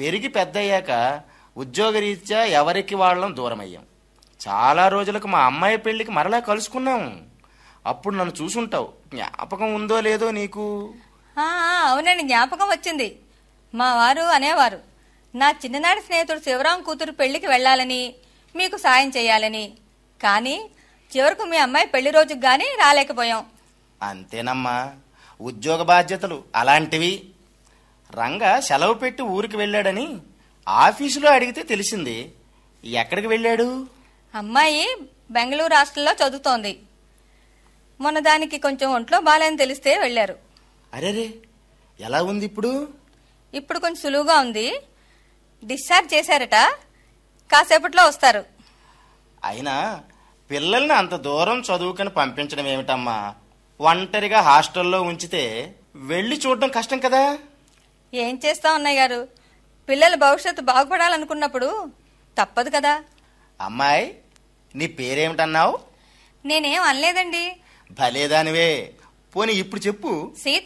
పెరిగి పెద్దయ్యాక ఉద్యోగరీత్యా ఎవరికి వాళ్ళం దూరమయ్యాం చాలా రోజులకు మా అమ్మాయి పెళ్లికి మరలా కలుసుకున్నాం అప్పుడు నన్ను చూసుంటావు జ్ఞాపకం ఉందో లేదో నీకు ఆ, ఆ, అవునండి జ్ఞాపకం వచ్చింది మా వారు అనేవారు నా చిన్ననాటి స్నేహితుడు శివరాం కూతురు పెళ్లికి వెళ్ళాలని మీకు సాయం చేయాలని కానీ చివరకు మీ అమ్మాయి పెళ్లి రోజుకి గానీ రాలేకపోయాం అంతేనమ్మా ఉద్యోగ బాధ్యతలు అలాంటివి రంగ సెలవు పెట్టి ఊరికి వెళ్ళాడని ఆఫీసులో అడిగితే తెలిసింది ఎక్కడికి వెళ్ళాడు అమ్మాయి బెంగళూరు హాస్టల్లో చదువుతోంది మొన్న దానికి కొంచెం ఒంట్లో బాలేని తెలిస్తే వెళ్ళారు అరేరే ఎలా ఉంది ఇప్పుడు ఇప్పుడు కొంచెం సులువుగా ఉంది డిశ్చార్జ్ చేశారట కాసేపట్లో వస్తారు అయినా పిల్లల్ని అంత దూరం చదువుకొని పంపించడం ఏమిటమ్మా ఒంటరిగా హాస్టల్లో ఉంచితే వెళ్ళి చూడడం కష్టం కదా ఏం చేస్తా ఉన్నాయి గారు పిల్లల భవిష్యత్తు బాగుపడాలనుకున్నప్పుడు తప్పదు కదా అమ్మాయి నీ పేరేమిటన్నావు నేనేం అనలేదండి భలేదానివే పోనీ ఇప్పుడు చెప్పు సీత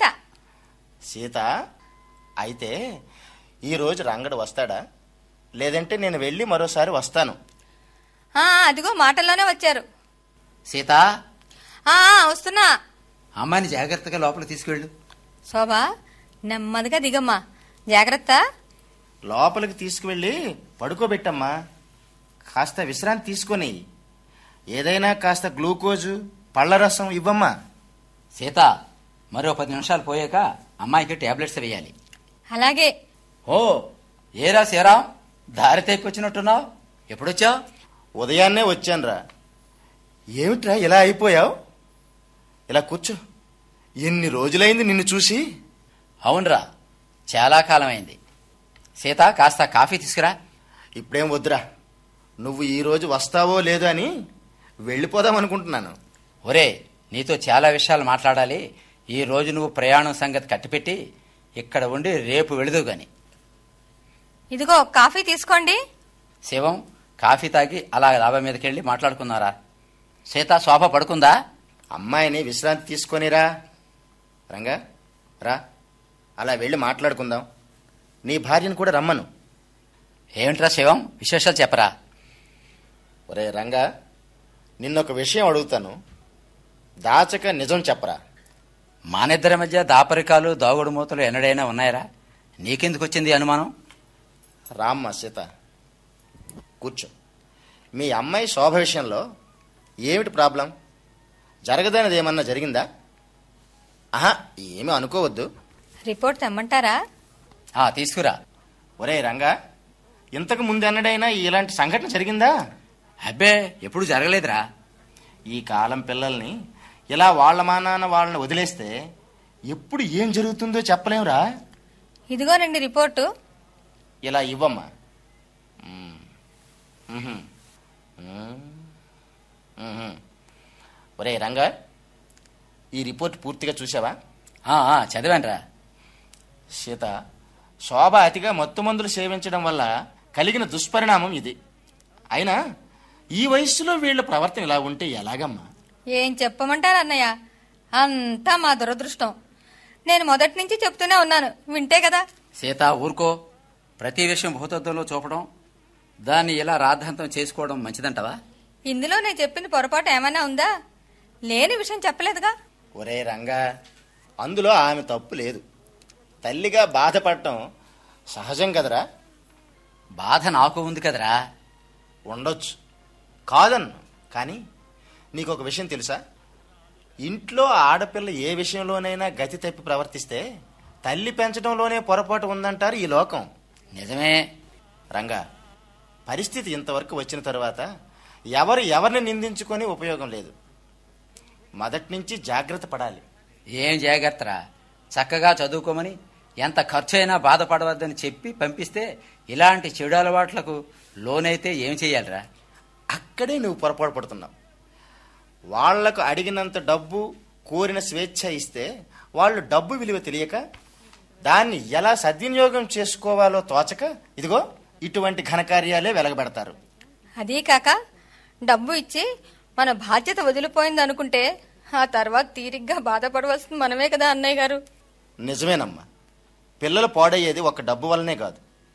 సీత అయితే ఈరోజు రంగడు వస్తాడా లేదంటే నేను వెళ్ళి మరోసారి వస్తాను ఆ, అదిగో మాటల్లోనే వచ్చారు సీత ఆ, ఆ, వస్తున్నా అమ్మాయిని జాగ్రత్తగా లోపలికి తీసుకెళ్ళు శోభా నెమ్మదిగా దిగమ్మా జాగ్రత్త లోపలికి తీసుకువెళ్ళి పడుకోబెట్టమ్మా కాస్త విశ్రాంతి తీసుకొని ఏదైనా కాస్త గ్లూకోజు పళ్ళరసం ఇవ్వమ్మా సీత మరో పది నిమిషాలు పోయాక అమ్మాయికి టాబ్లెట్స్ వేయాలి అలాగే ఓ ఏరా సీరా దారి తెప్పొచ్చినట్టున్నావు ఎప్పుడొచ్చావు ఉదయాన్నే వచ్చానురా ఏమిట్రా ఇలా అయిపోయావు ఇలా కూర్చో ఎన్ని రోజులైంది నిన్ను చూసి అవునరా చాలా కాలం అయింది సీత కాస్త కాఫీ తీసుకురా ఇప్పుడేం వద్దురా నువ్వు ఈరోజు వస్తావో లేదో అని వెళ్ళిపోదాం అనుకుంటున్నాను ఒరే నీతో చాలా విషయాలు మాట్లాడాలి ఈ రోజు నువ్వు ప్రయాణం సంగతి కట్టిపెట్టి ఇక్కడ ఉండి రేపు వెళుదు గాని ఇదిగో కాఫీ తీసుకోండి శివం కాఫీ తాగి అలా డాబా మీదకి వెళ్ళి మాట్లాడుకున్నారా సీత శోభ పడుకుందా అమ్మాయిని విశ్రాంతి తీసుకొనిరా రంగా రా అలా వెళ్ళి మాట్లాడుకుందాం నీ భార్యను కూడా రమ్మను ఏమిట్రా శివం విశేషాలు చెప్పరా ఒరే రంగా నిన్నొక విషయం అడుగుతాను దాచక నిజం చెప్పరా మానిద్దరి మధ్య దాపరికాలు దాగుడు మూతలు ఎన్నడైనా ఉన్నాయరా నీకెందుకు వచ్చింది ఈ అనుమానం రామ్మ సీత కూర్చో మీ అమ్మాయి శోభ విషయంలో ఏమిటి ప్రాబ్లం జరగదనేది ఏమన్నా జరిగిందా ఆహా ఏమీ అనుకోవద్దు రిపోర్ట్ తెమ్మంటారా ఆ తీసుకురా ఒరే రంగా ఇంతకు ముందెన్నడైనా ఇలాంటి సంఘటన జరిగిందా అబ్బే ఎప్పుడు జరగలేదురా ఈ కాలం పిల్లల్ని ఇలా వాళ్ళ మానాన వాళ్ళని వదిలేస్తే ఎప్పుడు ఏం జరుగుతుందో చెప్పలేమురా ఇదిగోనండి రిపోర్టు ఇలా ఇవ్వమ్మా మ్మ్. మ్హూ. మ్మ్. మ్హూ. ఒరే రంగా ఈ రిపోర్ట్ పూర్తిగా చూసావా ఆ, ఆ, చదివానురా సీత శోభ అతిగా మత్తు మందులు సేవించడం వల్ల కలిగిన దుష్పరిణామం ఇది అయినా ఈ వయస్సులో వీళ్ళ ప్రవర్తన ఇలా ఉంటే ఎలాగమ్మా ఏం చెప్పమంటారు అన్నయ్య అంతా మా దురదృష్టం నేను మొదటి నుంచి చెప్తూనే ఉన్నాను వింటే కదా సీత ఊరుకో ప్రతి విషయం భూతత్వంలో చూపడం దాన్ని ఇలా రాద్ధాంతం చేసుకోవడం మంచిదంటవా ఇందులో నేను చెప్పిన పొరపాటు ఏమైనా ఉందా లేని విషయం చెప్పలేదుగా ఒరే రంగా అందులో ఆమె తప్పు లేదు తల్లిగా బాధపడటం సహజం కదరా బాధ నాకు ఉంది కదరా ఉండొచ్చు కాదన్ను కానీ నీకు ఒక విషయం తెలుసా ఇంట్లో ఆడపిల్ల ఏ విషయంలోనైనా గతి తప్పి ప్రవర్తిస్తే తల్లి పెంచడంలోనే పొరపాటు ఉందంటారు ఈ లోకం నిజమే రంగా పరిస్థితి ఇంతవరకు వచ్చిన తర్వాత ఎవరు ఎవరిని నిందించుకొని ఉపయోగం లేదు మొదటి నుంచి జాగ్రత్త పడాలి ఏం జాగ్రత్తరా చక్కగా చదువుకోమని ఎంత ఖర్చు అయినా బాధపడవద్దని చెప్పి పంపిస్తే ఇలాంటి చెడు అలవాట్లకు లోనైతే ఏం చెయ్యాలిరా అక్కడే నువ్వు పొరపాటు పడుతున్నావు వాళ్లకు అడిగినంత డబ్బు కోరిన స్వేచ్ఛ ఇస్తే వాళ్ళు డబ్బు విలువ తెలియక దాన్ని ఎలా సద్వినియోగం చేసుకోవాలో తోచక ఇదిగో ఇటువంటి ఘనకార్యాలే వెలగబెడతారు అదీ కాక డబ్బు ఇచ్చి మన బాధ్యత వదిలిపోయింది అనుకుంటే ఆ తర్వాత తీరిగ్గా బాధపడవలసింది మనమే కదా అన్నయ్య గారు నిజమేనమ్మా పిల్లలు పాడయ్యేది ఒక డబ్బు వల్లనే కాదు